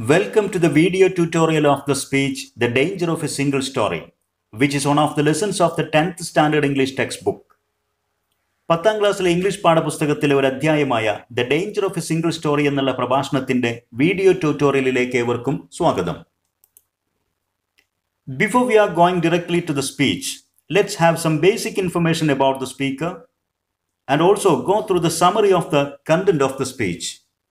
Welcome to the video tutorial of the speech The Danger of a Single Story, which is one of the lessons of the 10th Standard English textbook. പത്താം ക്ലാസ്സിലെ English പാഠപുസ്തകത്തിലെ ഒരു അധ്യായമായ the danger of a single story എന്നുള്ള പ്രഭാഷണത്തിന്റെ video ട്യൂട്ടോറിയലിലേക്ക് ഏവർക്കും സ്വാഗതം before we are going directly to the speech let's have some basic information about the speaker and also go through the summary of the content of the speech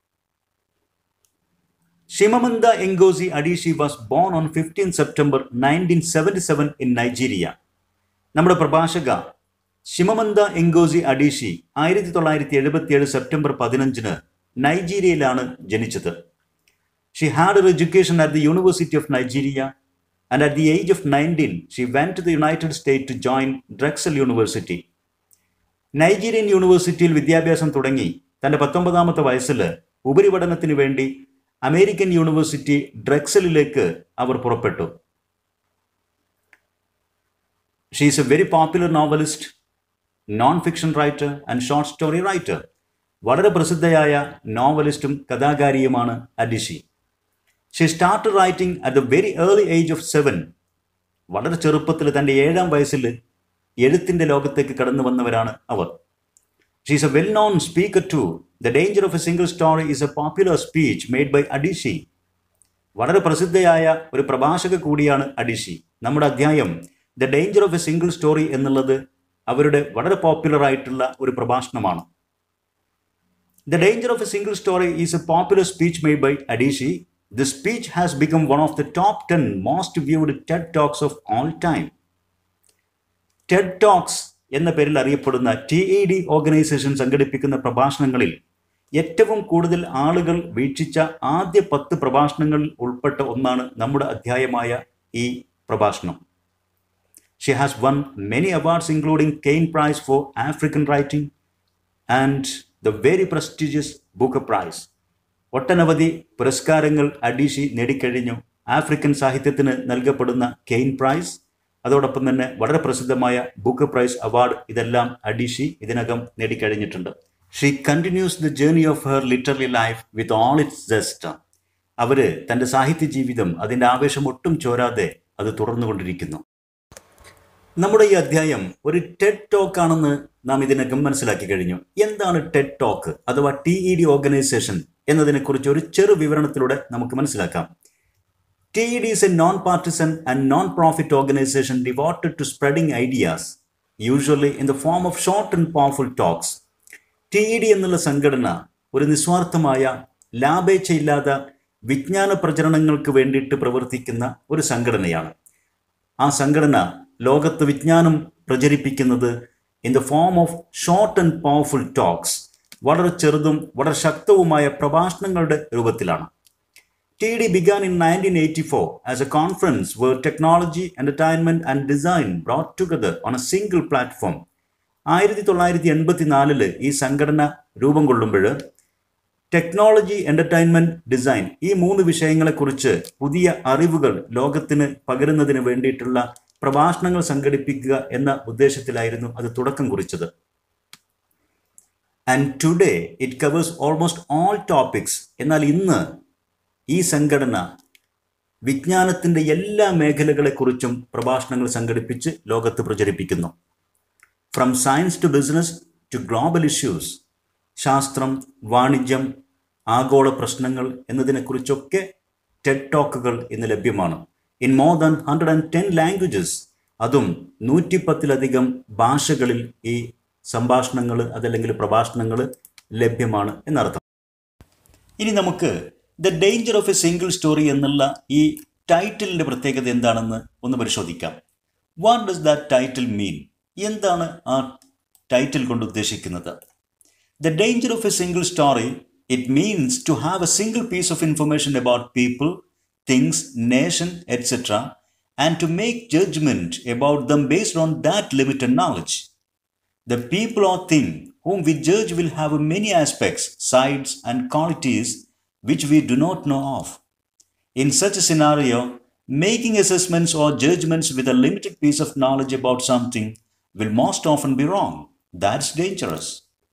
Shimamanda Ngozi Adichie was born on 15 September 1977 in Nigeria. നമ്മുടെ പ്രഭാഷക ഷിമമന്ദ എങ്കോസി അഡീഷി ആയിരത്തി തൊള്ളായിരത്തി എഴുപത്തിയേഴ് September പതിനഞ്ചിന് നൈജീരിയയിലാണ് ജനിച്ചത് she had her education at the University of Nigeria and at the age of nineteen she went to the United State to join Drexel University Nigerian യൂണിവേഴ്സിറ്റിയിൽ വിദ്യാഭ്യാസം തുടങ്ങി തന്റെ പത്തൊമ്പതാമത്തെ വയസ്സിൽ ഉപരിപഠനത്തിന് വേണ്ടി അമേരിക്കൻ യൂണിവേഴ്സിറ്റി ഡ്രക്സലിലേക്ക് അവർ പുറപ്പെട്ടു she is a very popular novelist non fiction writer and short story writer വളരെ പ്രസിദ്ധയായ നോവലിസ്റ്റും കഥാകാരിയുമാണ് Adichie she start writing at the very early age of seven വളരെ ചെറുപ്പത്തിൽ തൻ്റെ ഏഴാം വയസ്സിൽ എഴുത്തിൻ്റെ ലോകത്തേക്ക് കടന്നു വന്നവരാണ് അവർ she is a well known speaker to the danger of a single story is a popular speech made by Adichie വളരെ പ്രസിദ്ധയായ ഒരു പ്രഭാഷക കൂടിയാണ് അഡിഷി നമ്മുടെ അധ്യായം the danger of a single story എന്നുള്ളത് അവരുടെ വളരെ പോപ്പുലർ ആയിട്ടുള്ള ഒരു പ്രഭാഷണമാണ് the danger of a single story is a popular speech made by Adichie the speech has become one of the top ten most viewed TED talks of all time TED talks എന്ന പേരിൽ അറിയപ്പെടുന്ന T E D organisation സംഘടിപ്പിക്കുന്ന പ്രഭാഷണങ്ങളിൽ ഏറ്റവും കൂടുതൽ ആളുകൾ വീക്ഷിച്ച ആദ്യ പത്ത് പ്രഭാഷണങ്ങളിൽ ഉൾപ്പെട്ട ഒന്നാണ് നമ്മുടെ അധ്യായമായ ഈ പ്രഭാഷണം she has won many awards including Caine prize for African writing and the very prestigious book prize ഒട്ടനവധി പുരസ്കാരങ്ങൾ അഡീഷി നേടിക്കഴിഞ്ഞു ആഫ്രിക്കൻ സാഹിത്യത്തിന് നൽകപ്പെടുന്ന കെയിൻ പ്രൈസ് അതോടൊപ്പം തന്നെ വളരെ പ്രസിദ്ധമായ ബുക്ക് പ്രൈസ് അവാർഡ് ഇതെല്ലാം അഡീഷി ഇതിനകം നേടിക്കഴിഞ്ഞിട്ടുണ്ട് she continues the journey of her literally life with all its just അവര് തന്റെ സാഹിത്യ ജീവിതം അതിന്റെ ആവേശം ഒട്ടും ചോരാതെ അത് തുടർന്നുകൊണ്ടിരിക്കുന്നു നമ്മുടെ ഈ അധ്യായം ഒരു ടെഡ് ടോക്ക് ആണെന്ന് നാം ഇതിനകം മനസ്സിലാക്കി കഴിഞ്ഞു എന്താണ് ടെഡ് ടോക്ക് അഥവാ ടി ഇ ഡി ഓർഗനൈസേഷൻ എന്നതിനെക്കുറിച്ച് ഒരു ചെറു വിവരണത്തിലൂടെ നമുക്ക് മനസ്സിലാക്കാം TED is a non-partisan and non-profit organization devoted to spreading ideas, usually in the form of short and powerful talks. TED എന്നുള്ള സംഘടന ഒരു നിസ്വാർത്ഥമായ ലാഭേച്ഛയില്ലാത്ത വിജ്ഞാന പ്രചരണങ്ങൾക്ക് വേണ്ടിയിട്ട് പ്രവർത്തിക്കുന്ന ഒരു സംഘടനയാണ് ആ സംഘടന ലോകത്ത് വിജ്ഞാനം പ്രചരിപ്പിക്കുന്നത് in the form of short and powerful talks വളരെ ചെറുതും വളരെ ശക്തവുമായ പ്രഭാഷണങ്ങളുടെ രൂപത്തിലാണ് TD began in 1984 as a conference where technology, entertainment, and design brought together on a single platform. ആയിരത്തി തൊള്ളായിരത്തി എൺപത്തിനാലില് ഈ സംഘടന രൂപം കൊള്ളുമ്പോൾ ടെക്നോളജി എന്റർടൈൻമെന്റ് ഡിസൈൻ ഈ മൂന്ന് വിഷയങ്ങളെക്കുറിച്ച് പുതിയ അറിവുകൾ ലോകത്തിന് പകരുന്നതിന് വേണ്ടിയിട്ടുള്ള പ്രഭാഷണങ്ങൾ സംഘടിപ്പിക്കുക എന്ന ഉദ്ദേശത്തിലായിരുന്നു അത് തുടക്കം കുറിച്ചത് and today it covers almost all topics എന്നാൽ ഇന്ന് ഈ സംഘടന വിജ്ഞാനത്തിൻ്റെ എല്ലാ മേഖലകളെക്കുറിച്ചും പ്രഭാഷണങ്ങൾ സംഘടിപ്പിച്ച് ലോകത്ത് പ്രചരിപ്പിക്കുന്നു from science to business to global issues ശാസ്ത്രം വാണിജ്യം ആഗോള പ്രശ്നങ്ങൾ എന്നതിനെക്കുറിച്ചൊക്കെ ടെഡ് ടോക്കുകൾ ഇന്ന് ലഭ്യമാണ് in more than hundred and ten languages അതും നൂറ്റിപ്പത്തിലധികം ഭാഷകളിൽ ഈ സംഭാഷണങ്ങൾ അതല്ലെങ്കിൽ പ്രഭാഷണങ്ങൾ ലഭ്യമാണ് എന്നർത്ഥം ഇനി നമുക്ക് the danger of a single story എന്നുള്ള ഈ ടൈറ്റിലിൻ്റെ പ്രത്യേകത എന്താണെന്ന് ഒന്ന് പരിശോധിക്കാം what does that title mean എന്താണ് ആ ടൈറ്റിൽ കൊണ്ട് ഉദ്ദേശിക്കുന്നത് the danger of a single story it means to have a single piece of information about people things nation etcetera and to make judgement about them based on that limited knowledge The people or thing whom we judge will have many aspects, sides, and qualities which we do not know of. In such a scenario, making assessments or judgments with a limited piece of knowledge about something will most often be wrong. That's dangerous.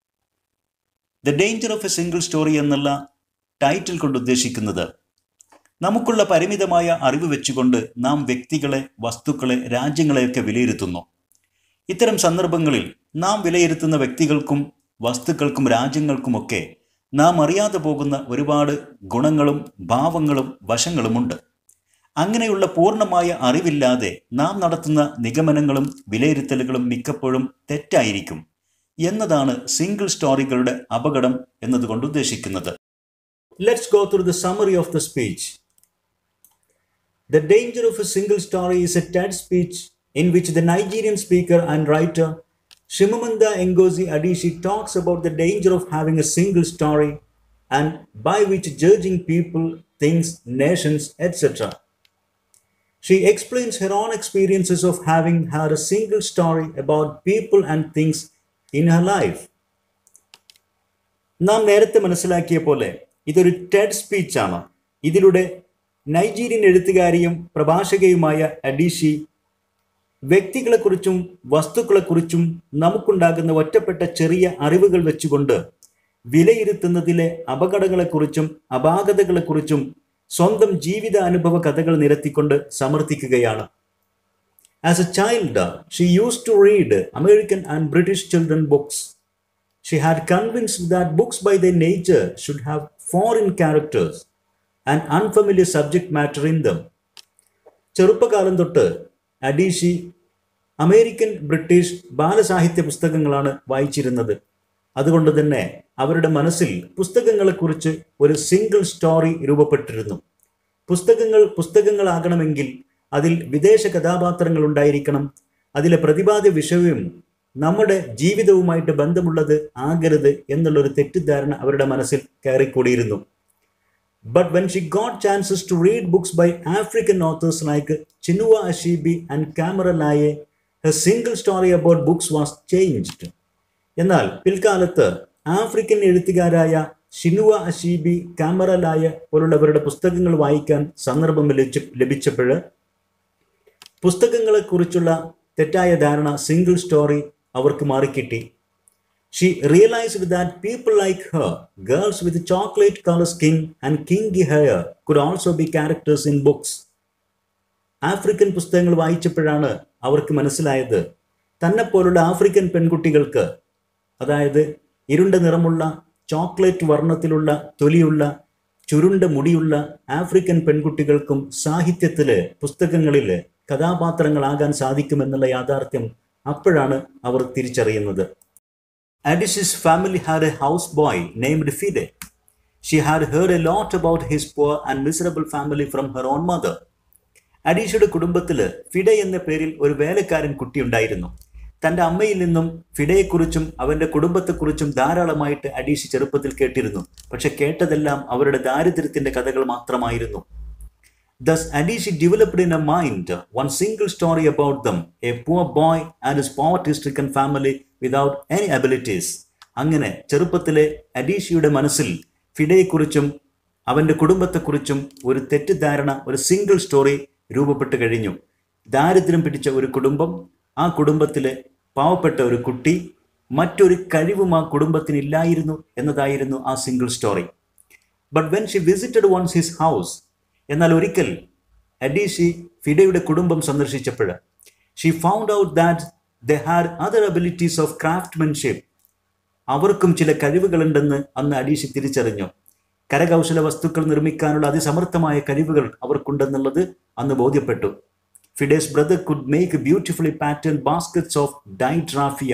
The danger of a single story എന്നുള്ള title കൊണ്ട് ഉദ്ദേശിക്കുന്നത് നമുക്കുള്ള പരിമിതമായ അറിവ് വെച്ചുകൊണ്ട് നാം വ്യക്തികളെ വസ്തുക്കളെ രാജ്യങ്ങളെയൊക്കെ വിലയിരുത്തുന്നു ഇത്തരം സന്ദർഭങ്ങളിൽ നാം വിലയിരുത്തുന്ന വ്യക്തികൾക്കും വസ്തുക്കൾക്കും രാജ്യങ്ങൾക്കുമൊക്കെ നാം അറിയാതെ പോകുന്ന ഒരുപാട് ഗുണങ്ങളും ഭാവങ്ങളും വശങ്ങളുമുണ്ട് അങ്ങനെയുള്ള പൂർണ്ണമായ അറിവില്ലാതെ നാം നടത്തുന്ന നിഗമനങ്ങളും വിലയിരുത്തലുകളും മിക്കപ്പോഴും തെറ്റായിരിക്കും എന്നതാണ് സിംഗിൾ സ്റ്റോറികളുടെ അപകടം എന്നതുകൊണ്ട് ഉദ്ദേശിക്കുന്നത് let's go through the summary of the speech The danger of a single story is a TED speech in which the Nigerian speaker and writer Shimamanda Ngozi Adichie talks about the danger of having a single story and by which judging people, things, nations, etc. She explains her own experiences of having had a single story about people and things in her life. നാം നേരത്തെ മനസ്സിലാക്കിയ പോലെ ഇതൊരു Ted സ്പീച്ചാണ് ഇതിലൂടെ Nigerian എഴുത്തുകാരിയും പ്രഭാഷകയുമായ അഡീഷി വ്യക്തികളെക്കുറിച്ചും വസ്തുക്കളെക്കുറിച്ചും നമുക്കുണ്ടാകുന്ന ഒറ്റപ്പെട്ട ചെറിയ അറിവുകൾ വെച്ചുകൊണ്ട് വിലയിരുത്തുന്നതിലെ അപകടങ്ങളെക്കുറിച്ചും അപാകതകളെക്കുറിച്ചും സ്വന്തം ജീവിത അനുഭവ കഥകൾ നിരത്തിക്കൊണ്ട് സമർത്ഥിക്കുകയാണ് as a child she use to read American and British children books she had convinced that books by the nature should have foreign characters and unfamiliar subject matter in them ചെറുപ്പകാലം തൊട്ട് അഡീഷി അമേരിക്കൻ ബ്രിട്ടീഷ് ബാലസാഹിത്യ പുസ്തകങ്ങളാണ് വായിച്ചിരുന്നത് അതുകൊണ്ട് തന്നെ അവരുടെ മനസ്സിൽ പുസ്തകങ്ങളെക്കുറിച്ച് ഒരു single story രൂപപ്പെട്ടിരുന്നു പുസ്തകങ്ങൾ പുസ്തകങ്ങളാകണമെങ്കിൽ അതിൽ വിദേശ കഥാപാത്രങ്ങൾ ഉണ്ടായിരിക്കണം അതിലെ പ്രതിപാദ്യ വിഷയവും നമ്മുടെ ജീവിതവുമായിട്ട് ബന്ധമുള്ളത് ആകരുത് എന്നുള്ളൊരു തെറ്റിദ്ധാരണ അവരുടെ മനസ്സിൽ കയറിക്കൂടിയിരുന്നു But when she got chances to read books by African authors like Chinua Achebe and Kamara Laye, her single story about books was changed. എന്നാൽ പിൽക്കാലത്ത് ആഫ്രിക്കൻ എഴുത്തുകാരായ ഷിനുവ അഷീബി കാമറ ലായ പോലുള്ളവരുടെ പുസ്തകങ്ങൾ വായിക്കാൻ സന്ദർഭം ലഭിച്ച ലഭിച്ചപ്പോൾ പുസ്തകങ്ങളെക്കുറിച്ചുള്ള തെറ്റായ ധാരണ സിംഗിൾ സ്റ്റോറി അവർക്ക് മാറിക്കിട്ടി She realized that people like her, girls with chocolate color skin and kinky hair, could also be characters in books. African പുസ്തകങ്ങൾ വായിച്ചപ്പോഴാണ് അവർക്ക് മനസ്സിലായത് തന്നെപ്പോലുള്ള ആഫ്രിക്കൻ പെൺകുട്ടികൾക്ക് അതായത് ഇരുണ്ട നിറമുള്ള ചോക്ലേറ്റ് വർണ്ണത്തിലുള്ള തൊലിയുള്ള ചുരുണ്ട മുടിയുള്ള ആഫ്രിക്കൻ പെൺകുട്ടികൾക്കും സാഹിത്യത്തില് പുസ്തകങ്ങളിൽ കഥാപാത്രങ്ങളാകാൻ സാധിക്കുമെന്നുള്ള യാഥാർത്ഥ്യം അപ്പോഴാണ് അവർ തിരിച്ചറിയുന്നത് Addis's family had a houseboy named Fide. She had heard a lot about his poor and miserable family from her own mother. അഡീഷയുടെ കുടുംബത്തിൽ ഫിഡ എന്ന പേരിൽ ഒരു വേലക്കാരൻ കുട്ടി ഉണ്ടായിരുന്നു തൻ്റെ അമ്മയിൽ നിന്നും ഫിഡയെക്കുറിച്ചും അവൻ്റെ കുടുംബത്തെക്കുറിച്ചും ധാരാളമായിട്ട് അഡീഷ് ചെറുപ്പത്തിൽ കേട്ടിരുന്നു പക്ഷെ കേട്ടതെല്ലാം അവരുടെ ദാരിദ്ര്യത്തിൻ്റെ കഥകൾ മാത്രമായിരുന്നു Thus, Adishi developed in her mind one single story about them a poor boy and his poverty stricken family without any abilities. അങ്ങനെ ചെറുപ്പത്തിലെ അഡീഷിയുടെ മനസ്സിൽ ഫിഡയെക്കുറിച്ചും അവൻ്റെ കുടുംബത്തെക്കുറിച്ചും ഒരു തെറ്റിദ്ധാരണ ഒരു സിംഗിൾ സ്റ്റോറി രൂപപ്പെട്ട് കഴിഞ്ഞു ദാരിദ്ര്യം പിടിച്ച ഒരു കുടുംബം ആ കുടുംബത്തിലെ പാവപ്പെട്ട ഒരു കുട്ടി മറ്റൊരു കഴിവും ആ കുടുംബത്തിന് ഇല്ലായിരുന്നു എന്നതായിരുന്നു ആ single story but when she visited once his house എന്നാൽ ഒരിക്കൽ അഡീഷി ഫിഡയുടെ കുടുംബം സന്ദർശിച്ചപ്പോൾ she found out that the had other abilities of craftsmanship അവർക്കും ചില കഴിവുകളുണ്ടെന്ന് അന്ന് അഡീഷി തിരിച്ചറിഞ്ഞു കരകൗശല വസ്തുക്കൾ നിർമ്മിക്കാനുള്ള അതിസമർത്ഥമായ കഴിവുകൾ അവർക്കുണ്ടെന്നുള്ളത് അന്ന് ബോധ്യപ്പെട്ടു Fide's brother could make beautifully pattern baskets of dyed raffia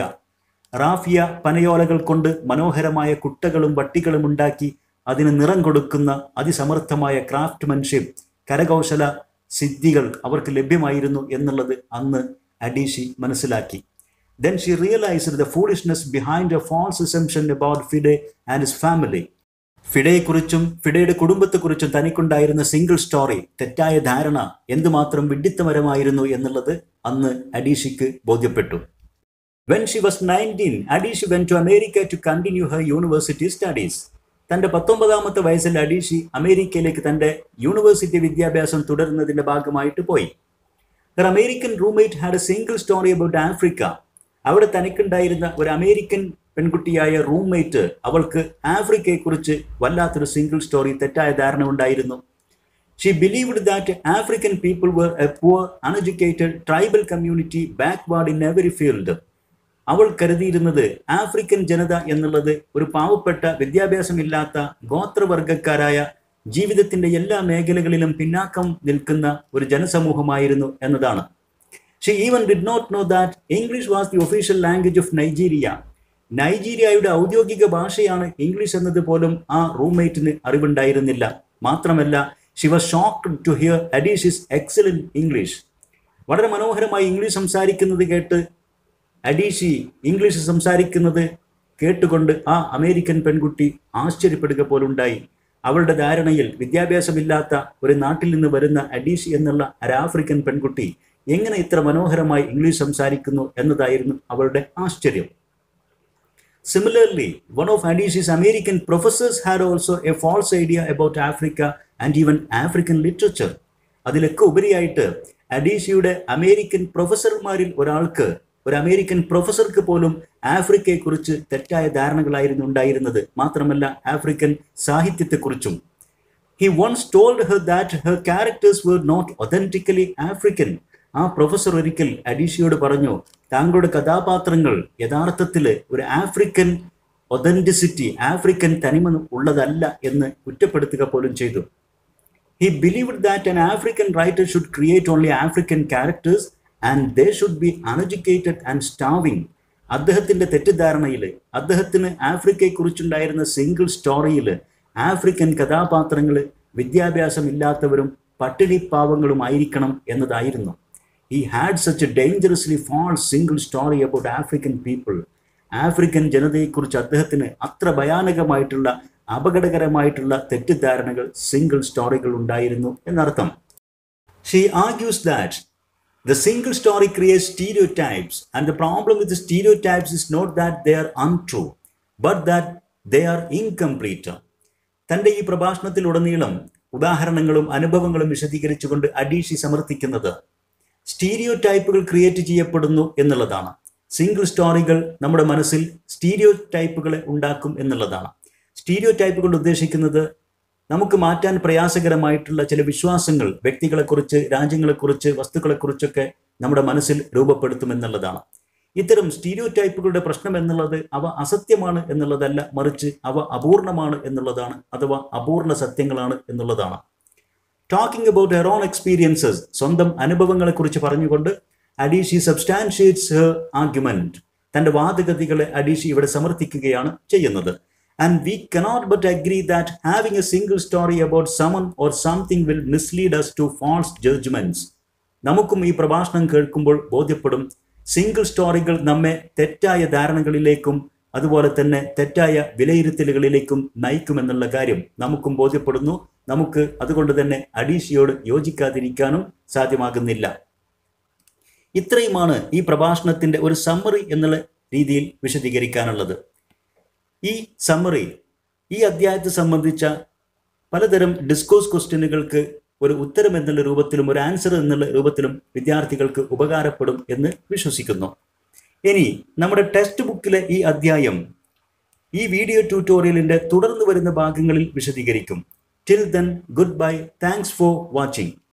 raffia പനയോലകൾ കൊണ്ട് മനോഹരമായ കുട്ടകളും വട്ടികളും ഉണ്ടാക്കി അതിന് നിറം കൊടുക്കുന്ന അതിസമർത്ഥമായ ക്രാഫ്റ്റ്മെൻഷിപ്പ് കരകൗശല സിദ്ധികൾ അവർക്ക് ലഭ്യമായിരുന്നു എന്നുള്ളത് അന്ന് അഡീഷി മനസ്സിലാക്കി then she realized the foolishness behind a false assumption about Fide and his family ഫിഡയെക്കുറിച്ചും ഫിഡയുടെ കുടുംബത്തെക്കുറിച്ചും തനിക്കുണ്ടായിരുന്ന സിംഗിൾ സ്റ്റോറി തെറ്റായ ധാരണ എന്തുമാത്രം വിഡിത്തമരമായിരുന്നു എന്നുള്ളത് അന്ന് അഡീഷിക്ക് ബോധ്യപ്പെട്ടു when she was nineteen Adichie went to America to continue her university studies തന്റെ പത്തൊമ്പതാമത്തെ വയസ്സിൽ അഡീഷി അമേരിക്കയിലേക്ക് തന്റെ യൂണിവേഴ്സിറ്റി വിദ്യാഭ്യാസം തുടരുന്നതിന്റെ ഭാഗമായിട്ട് പോയി her American roommate had a single story about Africa അവിടെ തനിക്കുണ്ടായിരുന്ന ഒരു അമേരിക്കൻ പെൺകുട്ടിയായ റൂംമേറ്റ് അവൾക്ക് ആഫ്രിക്കയെക്കുറിച്ച് വല്ലാത്തൊരു സിംഗിൾ സ്റ്റോറി തെറ്റായ ധാരണ ഉണ്ടായിരുന്നു she believed that African people were a poor uneducated tribal community backward in every field അവൾ കരുതിയിരുന്നത് ആഫ്രിക്കൻ ജനത എന്നുള്ളത് ഒരു പാവപ്പെട്ട വിദ്യാഭ്യാസമില്ലാത്ത ഗോത്രവർഗക്കാരായ ജീവിതത്തിന്റെ എല്ലാ മേഖലകളിലും പിന്നാക്കം നിൽക്കുന്ന ഒരു ജനസമൂഹമായിരുന്നു എന്നതാണ് she even did not know that English was the official language of Nigeria നൈജീരിയയുടെ ഔദ്യോഗിക ഭാഷയാണ് ഇംഗ്ലീഷ് എന്നത് പോലും ആ റൂംമേറ്റിന് അറിവുണ്ടായിരുന്നില്ല മാത്രമല്ല she was shocked to hear Adichie's excellent English വളരെ മനോഹരമായി ഇംഗ്ലീഷ് സംസാരിക്കുന്നത് കേട്ട് അഡീഷി ഇംഗ്ലീഷ് സംസാരിക്കുന്നത് കേട്ടുകൊണ്ട് ആ അമേരിക്കൻ പെൺകുട്ടി ആശ്ചര്യപ്പെടുക പോലുണ്ടായി അവളുടെ ധാരണയിൽ വിദ്യാഭ്യാസമില്ലാത്ത ഒരു നാട്ടിൽ നിന്ന് വരുന്ന അഡീഷി എന്നുള്ള ഒരു ആഫ്രിക്കൻ പെൺകുട്ടി എങ്ങനെ ഇത്ര മനോഹരമായി ഇംഗ്ലീഷ് സംസാരിക്കുന്നു എന്നതായിരുന്നു അവളുടെ ആശ്ചര്യം Similarly, one of Adishi's American professors had also a false idea about Africa and even African literature. അതിലൊക്കെ ഉപരിയായിട്ട് അഡീഷിയുടെ അമേരിക്കൻ പ്രൊഫസർമാരിൽ ഒരാൾക്ക് ഒരു അമേരിക്കൻ പ്രൊഫസർക്ക് പോലും ആഫ്രിക്കയെക്കുറിച്ച് തെറ്റായ ധാരണകളായിരുന്നു ഉണ്ടായിരുന്നത് മാത്രമല്ല ആഫ്രിക്കൻ സാഹിത്യത്തെക്കുറിച്ചും he once told her that her characters were not authentically African ആ പ്രൊഫസർ ഒരിക്കൽ അഡീഷയോട് പറഞ്ഞു താങ്കളുടെ കഥാപാത്രങ്ങൾ യഥാർത്ഥത്തിൽ ഒരു ആഫ്രിക്കൻ ഒതന്റിസിറ്റി ആഫ്രിക്കൻ തനിമ ഉള്ളതല്ല എന്ന് കുറ്റപ്പെടുത്തുക പോലും ചെയ്തു he believed that an African writer should create only African characters and they should be uneducated and starving അദ്ദേഹത്തിന്റെ തെറ്റിദ്ധാരണയിൽ അദ്ദേഹത്തിന് ആഫ്രിക്കയെക്കുറിച്ചുണ്ടായിരുന്ന സിംഗിൾ സ്റ്റോറിയിൽ ആഫ്രിക്കൻ കഥാപാത്രങ്ങൾ വിദ്യാഭ്യാസമില്ലാത്തവരും പട്ടിണി പാവങ്ങളുമായിരിക്കണം എന്നതായിരുന്നു he had such a dangerously false single story about African people African ജനതയെക്കുറിച്ച് അദ്ദേഹത്തിന് അത്ര ഭയാനകമായിട്ടുള്ള അപകടകരമായിട്ടുള്ള തെറ്റിദ്ധാരണകൾ സിംഗിൾ സ്റ്റോറികൾ ഉണ്ടായിരുന്നു എന്നർത്ഥം she argues that The single story creates stereotypes, and the problem with the stereotypes is not that they are untrue, but that they are incomplete. തന്റെ ഈ പ്രഭാഷണത്തിലുടനീളം ഉദാഹരണങ്ങളും അനുഭവങ്ങളും വിശദീകരിച്ചുകൊണ്ട് അഡീഷി സമർത്ഥിക്കുന്നത് സ്റ്റീരിയോ ടൈപ്പുകൾ ക്രിയേറ്റ് ചെയ്യപ്പെടുന്നു എന്നുള്ളതാണ് സിംഗിൾ സ്റ്റോറികൾ നമ്മുടെ മനസ്സിൽ സ്റ്റീരിയോ ടൈപ്പുകളെ ഉണ്ടാക്കും എന്നുള്ളതാണ് സ്റ്റീരിയോ ടൈപ്പുകൾ ഉദ്ദേശിക്കുന്നത് നമുക്ക് മാറ്റാൻ പ്രയാസകരമായിട്ടുള്ള ചില വിശ്വാസങ്ങൾ വ്യക്തികളെക്കുറിച്ച് രാജ്യങ്ങളെക്കുറിച്ച് വസ്തുക്കളെക്കുറിച്ചൊക്കെ നമ്മുടെ മനസ്സിൽ രൂപപ്പെടുത്തുമെന്നുള്ളതാണ് ഇത്തരം സ്റ്റീരിയോ ടൈപ്പുകളുടെ പ്രശ്നം എന്നുള്ളത് അവ അസത്യമാണ് എന്നുള്ളതല്ല മറിച്ച് അവ അപൂർണമാണ് എന്നുള്ളതാണ് അഥവാ അപൂർണ സത്യങ്ങളാണ് എന്നുള്ളതാണ് talking about her own experiences സ്വന്തം അനുഭവങ്ങളെക്കുറിച്ച് പറഞ്ഞുകൊണ്ട് അഡീഷി സബ്സ്റ്റാൻഷിയേറ്റ്സ് ഹെർ ആർഗ്യുമെന്റ് തന്റെ വാദഗതികളെ അഡീഷി ഇവിടെ സമർത്ഥിക്കുകയാണ് ചെയ്യുന്നത് and we cannot but agree that having a single story about someone or something will mislead us to false judgements നമുക്കും ഈ പ്രഭാഷണം കേൾക്കുമ്പോൾ ബോധ്യപ്പെടും സിംഗിൾ സ്റ്റോറികൾ നമ്മെ തെറ്റായ ധാരണകളിലേക്കും അതുപോലെ തന്നെ തെറ്റായ വിലയിരുത്തലുകളിലേക്കും നയിക്കുമെന്നുള്ള കാര്യം നമുക്കും ബോധ്യപ്പെടുന്നു നമുക്ക് അതുകൊണ്ട് തന്നെ അഡീഷിയോട് യോജിക്കാതിരിക്കാനും സാധ്യമാകുന്നില്ല ഇത്രയുമാണ് ഈ പ്രഭാഷണത്തിന്റെ ഒരു സമ്മറി എന്നുള്ള രീതിയിൽ വിശദീകരിക്കാനുള്ളത് ഈ സമ്മറി ഈ അധ്യായത്തെ സംബന്ധിച്ച പലതരം ഡിസ്കോസ് ക്വസ്റ്റ്യനുകൾക്ക് ഒരു ഉത്തരം എന്നുള്ള രൂപത്തിലും ഒരു ആൻസർ എന്നുള്ള രൂപത്തിലും വിദ്യാർത്ഥികൾക്ക് ഉപകാരപ്പെടും എന്ന് വിശ്വസിക്കുന്നു ഇനി നമ്മുടെ ടെക്സ്റ്റ് ബുക്കിലെ ഈ അധ്യായം ഈ വീഡിയോ ട്യൂട്ടോറിയലിന്റെ തുടർന്ന് വരുന്ന ഭാഗങ്ങളിൽ വിശദീകരിക്കും till then goodbye thanks for watching